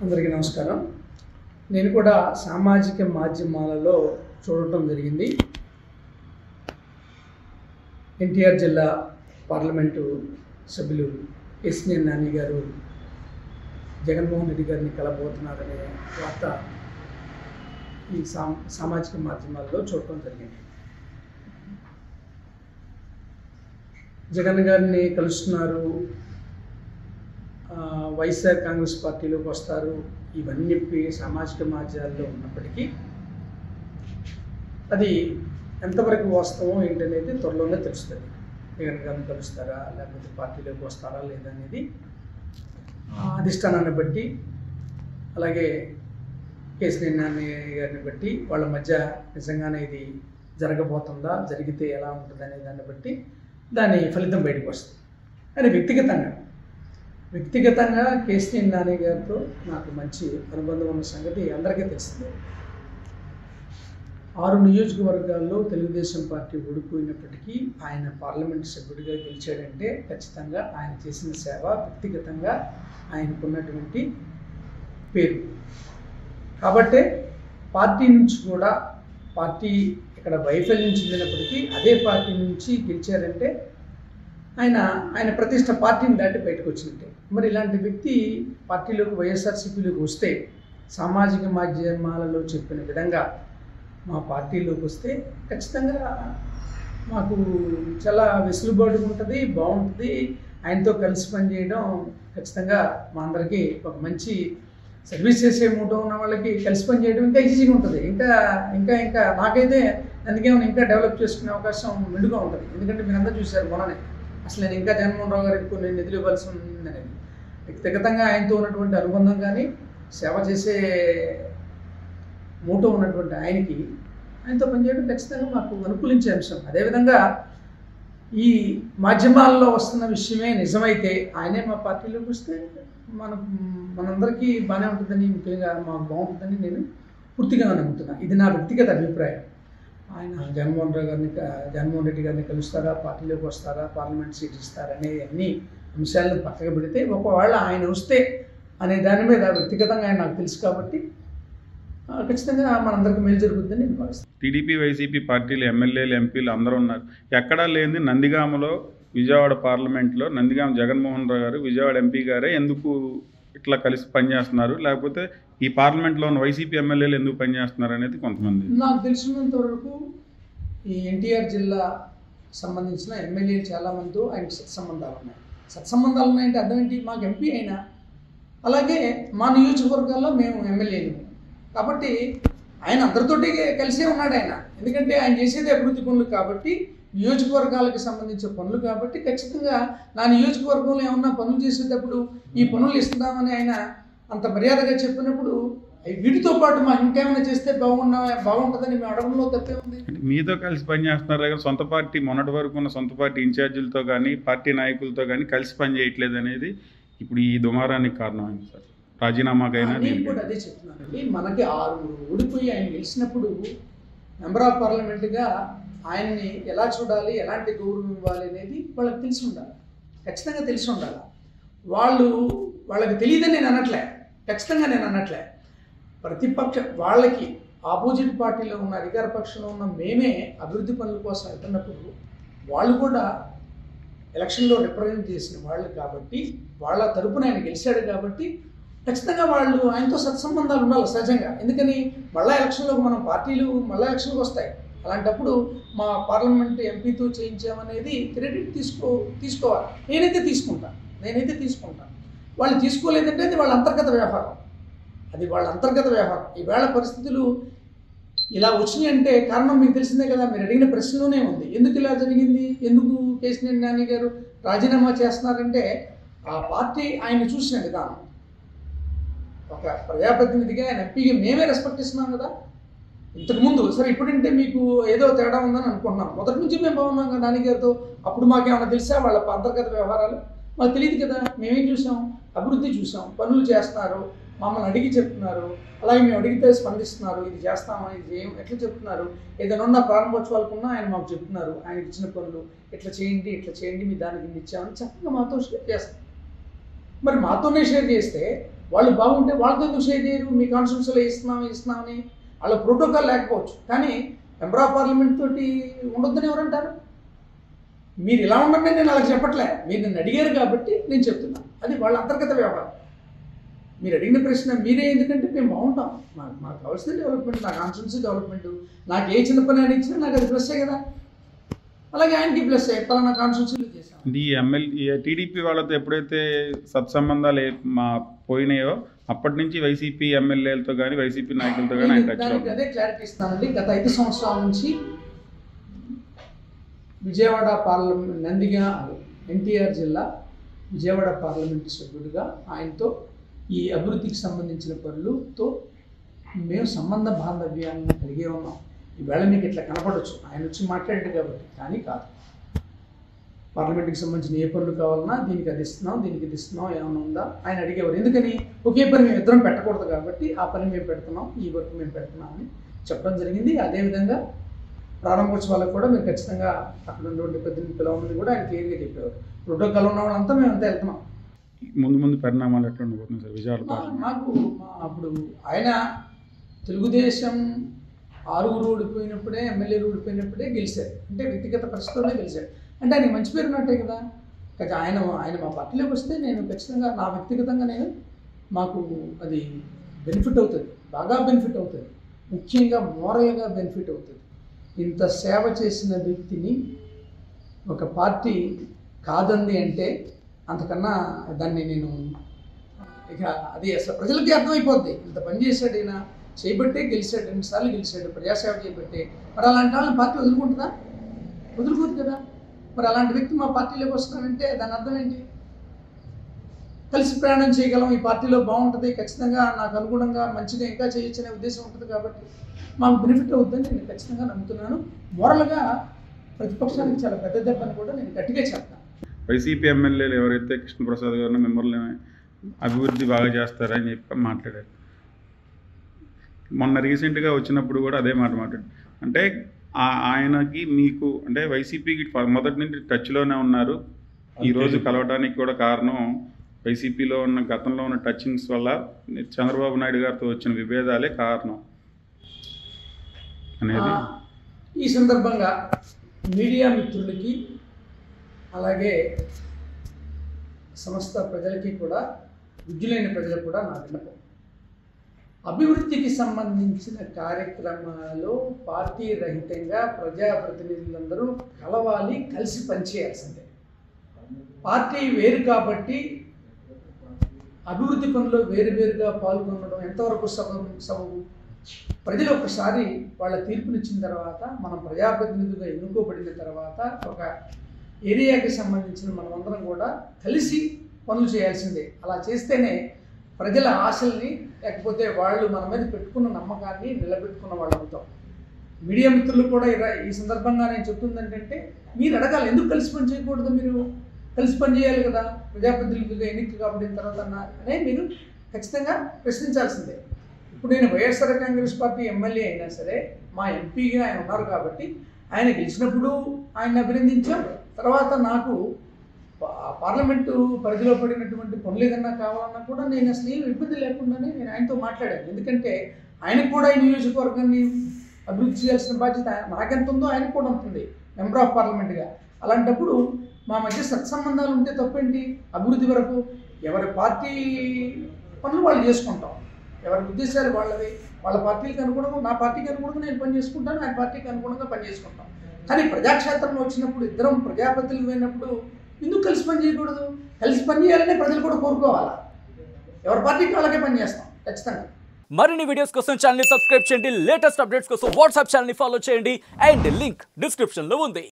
అందరికీ నమస్కారం నేను కూడా సామాజిక మాధ్యమాలలో చూడటం జరిగింది ఎన్టీఆర్ జిల్లా పార్లమెంటు సభ్యులు ఎస్నేన్ నాని గారు జగన్మోహన్ రెడ్డి గారిని కలబోతున్నారనే వార్త ఈ సా సామాజిక మాధ్యమాల్లో చూడటం జరిగింది జగన్ గారిని కలుస్తున్నారు ఆ, వైఎస్ఆర్ కాంగ్రెస్ పార్టీలోకి వస్తారు ఇవన్నీ పే- సామాజిక మాధ్యమాల్లో ఉన్నప్పటికీ అది ఎంతవరకు వాస్తవం ఏంటనేది త్వరలోనే తెలుస్తుంది జగన్ గారిని కలుస్తారా లేకపోతే పార్టీలోకి వస్తారా లేదా అనేది ఆ, అధిష్టానాన్ని బట్టి అలాగే కేసీఆర్ నాని గారిని బట్టి వాళ్ళ మధ్య నిజంగానే ఇది జరగబోతుందా జరిగితే ఎలా ఉంటుంది అనే దాన్ని బట్టి దాని ఫలితం బయటకు వస్తుంది కానీ వ్యక్తిగతంగా వ్యక్తిగతంగా కేసీఆర్ నాని గారితో నాకు మంచి అనుబంధం ఉన్న సంగతి అందరికీ తెలిసిందే ఆరు నియోజకవర్గాల్లో తెలుగుదేశం పార్టీ ఓడిపోయినప్పటికీ ఆయన పార్లమెంట్ సభ్యుడిగా గెలిచాడంటే ఖచ్చితంగా ఆయన చేసిన సేవ వ్యక్తిగతంగా ఆయనకున్నటువంటి పేరు కాబట్టే పార్టీ నుంచి కూడా పార్టీ ఇక్కడ వైఫల్యం చెందినప్పటికీ అదే పార్టీ నుంచి గెలిచారంటే ఆయన ఆయన ప్రతిష్ట పార్టీని దాటి బయటకు వచ్చినట్టే మరి ఇలాంటి వ్యక్తి పార్టీలోకి వైఎస్ఆర్సీపీలోకి వస్తే సామాజిక మాధ్యమాలలో చెప్పిన విధంగా మా పార్టీలోకి వస్తే ఖచ్చితంగా మాకు చాలా వెసులుబాటు ఉంటుంది బాగుంటుంది ఆయనతో కలిసి పనిచేయడం ఖచ్చితంగా మా అందరికీ ఒక మంచి సర్వీస్ చేసే మూటో ఉన్న వాళ్ళకి కలిసి పనిచేయడం ఇంకా ఈజీగా ఉంటుంది ఇంకా ఇంకా ఇంకా నాకైతే అందుకేమైనా ఇంకా డెవలప్ చేసుకునే అవకాశం మెండుగా ఉంటుంది ఎందుకంటే మీరందరూ చూశారు మొన్ననే అసలు నేను ఇంకా జగన్మోహన్ రావు గారికి కొన్ని నిధులు ఇవ్వాల్సి ఉందనేది వ్యక్తిగతంగా ఆయనతో ఉన్నటువంటి అనుబంధం కానీ సేవ చేసే మూటో ఉన్నటువంటి ఆయనకి ఆయనతో పనిచేయడం ఖచ్చితంగా మాకు అనుకూలించే అంశం అదేవిధంగా ఈ మాధ్యమాల్లో వస్తున్న విషయమే నిజమైతే ఆయనే మా పార్టీలోకి వస్తే మన మనందరికీ బాగానే ఉంటుందని ముఖ్యంగా మాకు బాగుంటుందని నేను పూర్తిగా నమ్ముతున్నాను ఇది నా వ్యక్తిగత అభిప్రాయం ఆయన జగన్మోహన్ రావు గారిని క- జగన్మోహన్ రెడ్డి గారిని కలుస్తారా పార్టీలోకి వస్తారా పార్లమెంట్ సీట్ ఇస్తారా అనే అన్ని అంశాలను పక్కకు పెడితే ఒకవేళ ఆయన వస్తే అనే దాని మీద వ్యక్తిగతంగా ఆయన నాకు తెలుసు కాబట్టి ఆ, ఖచ్చితంగా మనందరికీ మేలు జరుగుతుందని నేను భావిస్తాను టీడీపీ వైసీపీ పార్టీలు ఎమ్మెల్యేలు ఎంపీలు అందరూ ఉన్నారు ఎక్కడా లేని నందిగామలో విజయవాడ పార్లమెంట్లో నందిగామ జగన్మోహన్ రావు గారు విజయవాడ ఎంపీ గారే ఎందుకు ఇట్లా కలిసి పనిచేస్తున్నారు లేకపోతే ఈ పార్లమెంట్లో ఉన్న వైసీపీ ఎమ్మెల్యేలు ఎందుకు పనిచేస్తున్నారు అనేది కొంతమంది నాకు తెలిసినంత వరకు ఈ ఎన్టీఆర్ జిల్లా సంబంధించిన ఎమ్మెల్యేలు చాలామందితో ఆయనకి సత్సంబంధాలు ఉన్నాయి సత్సంబంధాలు ఉన్నాయంటే అర్థం ఏంటి మాకు ఎంపీ అయినా అలాగే మా నియోజకవర్గాల్లో మేము ఎమ్మెల్యేలు కాబట్టి ఆయన అందరితోటి కలిసే ఉన్నాడు ఆయన ఎందుకంటే ఆయన చేసేది అభివృద్ధి పనులు కాబట్టి నియోజకవర్గాలకు సంబంధించిన పనులు కాబట్టి ఖచ్చితంగా నా నియోజకవర్గంలో ఏమన్నా పనులు చేసేటప్పుడు ఈ పనులు ఇస్తున్నామని ఆయన అంత మర్యాదగా చెప్పినప్పుడు అవి వీటితో పాటు మాకు ఇంకేమైనా చేస్తే బాగున్నా బాగుంటుందని మేము అడగడంలో తప్పే ఉంది మీతో కలిసి పనిచేస్తున్నారు కానీ సొంత పార్టీ మొన్నటి వరకు ఉన్న సొంత పార్టీ ఇన్ఛార్జీలతో కానీ పార్టీ నాయకులతో కానీ కలిసి పనిచేయట్లేదు అనేది ఇప్పుడు ఈ దుమారానికి కారణమైంది సార్ రాజీనామాకైనా నేను దీనికి. కూడా అదే చెప్తున్నానండి మనకి ఆరుగురు ఓడిపోయి ఆయన గెలిచినప్పుడు మెంబర్ ఆఫ్ పార్లమెంట్గా ఆయన్ని ఎలా చూడాలి ఎలాంటి గౌరవం ఇవ్వాలి అనేది వాళ్ళకి తెలిసి ఉండాలి ఖచ్చితంగా తెలిసి ఉండాలి వాళ్ళు వాళ్ళకి తెలియదని నేను అనట్లే ఖచ్చితంగా నేను అనట్లే ప్రతిపక్ష వాళ్ళకి ఆపోజిట్ పార్టీలో ఉన్న అధికార పక్షంలో ఉన్న మేమే అభివృద్ధి పనుల కోసం వెళ్తున్నప్పుడు వాళ్ళు కూడా ఎలక్షన్లో రిప్రజెంట్ చేసిన వాళ్ళు కాబట్టి వాళ్ళ తరపున ఆయన గెలిచాడు కాబట్టి ఖచ్చితంగా వాళ్ళు ఆయనతో సత్సంబంధాలు ఉండాలి సహజంగా ఎందుకని మళ్ళా ఎలక్షన్లోకి మనం పార్టీలు మళ్ళా ఎలక్షన్కి వస్తాయి అలాంటప్పుడు మా పార్లమెంట్ ఎంపీతో చేయించామనేది క్రెడిట్ తీసుకో తీసుకోవాలి నేనైతే తీసుకుంటాను నేనైతే తీసుకుంటాను వాళ్ళు తీసుకోలేదంటే అది వాళ్ళ అంతర్గత వ్యవహారం అది వాళ్ళ అంతర్గత వ్యవహారం ఈవేళ పరిస్థితులు ఇలా వచ్చినాయి అంటే కారణం మీకు తెలిసిందే కదా మీరు అడిగిన ప్రశ్నలోనే ఉంది ఎందుకు ఇలా జరిగింది ఎందుకు కేసీఆర్ నాని గారు రాజీనామా చేస్తున్నారంటే ఆ పార్టీ ఆయన చూసిన విధానం ఒక ప్రజాప్రతినిధిగా ఆయన ఎంపీగా మేమే రెస్పెక్ట్ ఇస్తున్నాం కదా ఇంతకుముందు సరే ఇప్పుడంటే మీకు ఏదో తేడా ఉందని అనుకుంటున్నాం మొదటి నుంచి మేము బాగున్నాం కదా నాని గారితో అప్పుడు మాకేమైనా తెలుసా వాళ్ళ అంతర్గత వ్యవహారాలు మాకు తెలియదు కదా మేమేం చూసాం అభివృద్ధి చూసాం పనులు చేస్తున్నారు మమ్మల్ని అడిగి చెప్తున్నారు అలాగే మేము అడిగితే స్పందిస్తున్నారు ఇది చేస్తామా ఇది ఏం ఎట్లా చెప్తున్నారు ఏదైనా ఉన్న ప్రారంభోత్సవాలకున్నా ఆయన మాకు చెప్తున్నారు ఆయన ఇచ్చిన పనులు ఇట్లా చేయండి ఇట్లా చేయండి మీ దానికి ఇన్ని ఇచ్చామని చక్కగా మాతో షేర్ చేస్తాం మరి మాతోనే షేర్ చేస్తే వాళ్ళు బాగుంటే వాళ్ళతో ఎందుకు షేర్ చేయరు మీ కాన్స్టిట్యూన్సీలో ఇస్తున్నాం ఇస్తున్నామని వాళ్ళ ప్రోటోకాల్ లేకపోవచ్చు కానీ మెంబర్ ఆఫ్ పార్లమెంట్ తోటి ఉండొద్దని ఎవరంటారు మీరు ఇలా ఉండండి నేను అలా చెప్పట్లే మీరు నన్ను అడిగారు కాబట్టి నేను చెప్తున్నా అది వాళ్ళ అంతర్గత వ్యవహారం మీరు అడిగిన ప్రశ్న మీరే ఎందుకంటే మేము బాగుంటాం మాకు మాకు కావాల్సిన డెవలప్మెంట్ నా కాన్స్టిట్యూన్సీ డెవలప్మెంట్ నాకు ఏ చిన్న పని అని ఇచ్చినా నాకు అది ప్లస్సే కదా అలాగే ఆయనకి ప్లస్ పలానా కాన్స్టిట్యూన్సీలో చేశాం ఈ ఎమ్మెల్యే టీడీపీ వాళ్ళతో ఎప్పుడైతే సత్సంబంధాలు ఏ- మా పోయినాయో అప్పటి నుంచి వైసీపీ ఎమ్మెల్యేలతో కానీ వైసీపీ నాయకులతో కానీ ఆయన టచ్లో దానికి అదే క్లారిటీ ఇస్తానండి గత ఐదు సంవత్సరాల నుంచి విజయవాడ పార్లమెంట్ నందిగా ఎన్టీఆర్ జిల్లా విజయవాడ పార్లమెంటు సభ్యుడిగా ఆయనతో ఈ అభివృద్ధికి సంబంధించిన పనులతో మేము సంబంధ బాంధవ్యాలను కలిగి ఉన్నాం ఈవేళ మీకు ఇట్లా కనపడవచ్చు ఆయన వచ్చి మాట్లాడాడు కాబట్టి కానీ కాదు పార్లమెంట్కి సంబంధించిన ఏ పనులు కావాలన్నా దీనికి అది ఇస్తున్నాం దీనికి ఇది ఇస్తున్నాం ఏమైనా ఉందా ఆయన అడిగేవారు ఎందుకని ఒకే పని మేము ఇద్దరం పెట్టకూడదు కాబట్టి ఆ పని మేము పెడుతున్నాం ఈ వర్క్ మేము పెడుతున్నాం అని చెప్పడం జరిగింది అదేవిధంగా ప్రారంభోత్సవాలకు కూడా మీరు ఖచ్చితంగా అక్కడ ఉన్నటువంటి పెద్ద పిలవమని కూడా ఆయన క్లియర్గా చెప్పేవారు ప్రోటోకాల్ ఉన్న వాళ్ళంతా మేము అంతా వెళ్తున్నాం ముందు ముందు పరిణామాలు ఎట్లా ఉండబోతున్నాయి సార్ విజయవాడ మా- పార్లమెంట్ మాకు మా- అప్పుడు ఆయన తెలుగుదేశం ఆరుగురు ఓడిపోయినప్పుడే ఎమ్మెల్యేలు ఓడిపోయినప్పుడే గెలిచారు అంటే వ్యక్తిగత పరిస్థితుల్లోనే గెలిచారు అంటే ఆయనకి మంచి పేరు ఉన్నట్టే కదా కదా ఆయన ఆయన మా పార్టీలోకి వస్తే నేను ఖచ్చితంగా నా వ్యక్తిగతంగా నేను మాకు అది బెనిఫిట్ అవుతుంది బాగా బెనిఫిట్ అవుతుంది ముఖ్యంగా మోరల్గా బెనిఫిట్ అవుతుంది ఇంత సేవ చేసిన వ్యక్తిని ఒక పార్టీ కాదంది అంటే అంతకన్నా దాన్ని నేను ఇక అది అసలు ప్రజలకి అర్థమైపోద్ది ఇంత పని చేశాడు ఈయన చేయబట్టే గెలిచాడు రెండుసార్లు గెలిచాడు ప్రజాసేవ చేయబట్టే మరి అలాంటి వాళ్ళని పార్టీ వదులుకుంటుందా వదులుకోదు కదా మరి అలాంటి వ్యక్తి మా పార్టీలోకి వస్తున్నాడంటే దాని అర్థం ఏంటి కలిసి ప్రయాణం చేయగలం ఈ పార్టీలో బాగుంటుంది ఖచ్చితంగా నాకు అనుగుణంగా మంచిగా ఇంకా చేయొచ్చు అనే ఉద్దేశం ఉంటుంది కాబట్టి మాకు బెనిఫిట్ అవుతుందని నేను ఖచ్చితంగా నమ్ముతున్నాను మోరల్గా ప్రతిపక్షానికి చాలా పెద్ద దెబ్బని కూడా నేను గట్టిగా చెప్తాను వైసీపీ ఎమ్మెల్యేలు ఎవరైతే కృష్ణప్రసాద్ గారిని మిమ్మల్ని అభివృద్ధి బాగా చేస్తారని చెప్పి మాట్లాడారు మొన్న రీసెంట్గా వచ్చినప్పుడు కూడా అదే మాట మాట్లాడు అంటే ఆ- ఆయనకి మీకు అంటే వైసీపీకి మొదటి నుంచి టచ్లోనే ఉన్నారు ఈరోజు కలవడానికి కూడా కారణం వైసీపీలో ఉన్న గతంలో ఉన్న టచింగ్స్ వల్ల చంద్రబాబు నాయుడు గారితో వచ్చిన విభేదాలే కారణం అనేది ఆ, ఈ సందర్భంగా మీడియా మిత్రులకి అలాగే సమస్త ప్రజలకి కూడా విద్యులైన ప్రజలకు కూడా నా విన్నపం అభివృద్ధికి సంబంధించిన కార్యక్రమాలు పార్టీ రహితంగా ప్రజాప్రతినిధులందరూ కలవాలి కలిసి పనిచేయాల్సిందే పార్టీ వేరు కాబట్టి అభివృద్ధి పనుల్లో వేరువేరుగా పాల్గొనడం ఎంతవరకు సబబు సబబు ప్రజలు ఒకసారి వాళ్ళ తీర్పునిచ్చిన తర్వాత మనం ప్రజాప్రతినిధులుగా ఎన్నుకోబడిన తర్వాత ఒక ఏరియాకి సంబంధించిన మనమందరం కూడా కలిసి పనులు చేయాల్సిందే అలా చేస్తేనే ప్రజల ఆశల్ని లేకపోతే వాళ్ళు మన మీద పెట్టుకున్న నమ్మకాన్ని నిలబెట్టుకున్న వాళ్ళు అవుతాం మీడియా మిత్రులు కూడా ఇలా- ఈ సందర్భంగా నేను చెప్తుంది ఏంటంటే మీరు అడగాలి ఎందుకు కలిసి పని చేయకూడదు మీరు కలిసి పని చేయాలి కదా ప్రజాప్రతినిధులుగా ఎన్నిక కాబడిన తర్వాత అన్న- అనే మీరు ఖచ్చితంగా ప్రశ్నించాల్సిందే ఇప్పుడు నేను వైఎస్ఆర్ కాంగ్రెస్ పార్టీ ఎమ్మెల్యే అయినా సరే మా ఎంపీగా ఆయన ఉన్నారు కాబట్టి ఆయన గెలిచినప్పుడు ఆయన అభినందించాం తర్వాత నాకు పా- పార్లమెంటు పరిధిలో పడినటువంటి పనులు ఏదన్నా కావాలన్నా కూడా నేను అసలు ఏం ఇబ్బంది లేకుండానే నేను ఆయనతో మాట్లాడాను ఎందుకంటే ఆయనకు కూడా ఈ నియోజకవర్గాన్ని అభివృద్ధి చేయాల్సిన బాధ్యత ఆయన- నాకెంత ఉందో ఆయనకు కూడా ఉంటుంది మెంబర్ ఆఫ్ పార్లమెంట్గా అలాంటప్పుడు మా మధ్య సత్సంబంధాలు ఉంటే తప్పేంటి అభివృద్ధి వరకు ఎవరి పార్టీ పనులు వాళ్ళు చేసుకుంటాం ఎవరి ఉద్దేశాలు వాళ్ళవి వాళ్ళ పార్టీకి అనుగుణంగా నా పార్టీకి అనుగుణంగా నేను పని చేసుకుంటాను ఆయన పార్టీకి అనుగుణంగా పని చేసుకుంటాం కానీ ప్రజాక్షేత్రంలో వచ్చినప్పుడు ఇద్దరం ప్రజాప్రతినిధులు అయినప్పుడు ఎందుకు కలిసి పని చేయకూడదు కలిసి పని చేయాలనే ప్రజలు కూడా కోరుకోవాలా ఎవరి పార్టీకి వాళ్ళకే పని చేస్తాం ఖచ్చితంగా మరిన్ని వీడియోస్ కోసం ఛానల్ సబ్స్క్రైబ్ చేయండి లేటెస్ట్ అప్డేట్స్ కోసం వాట్సాప్ ఛానల్ ఫాలో చేయండి అండ్ లింక్ డిస్క్రిప్షన్ లో ఉంది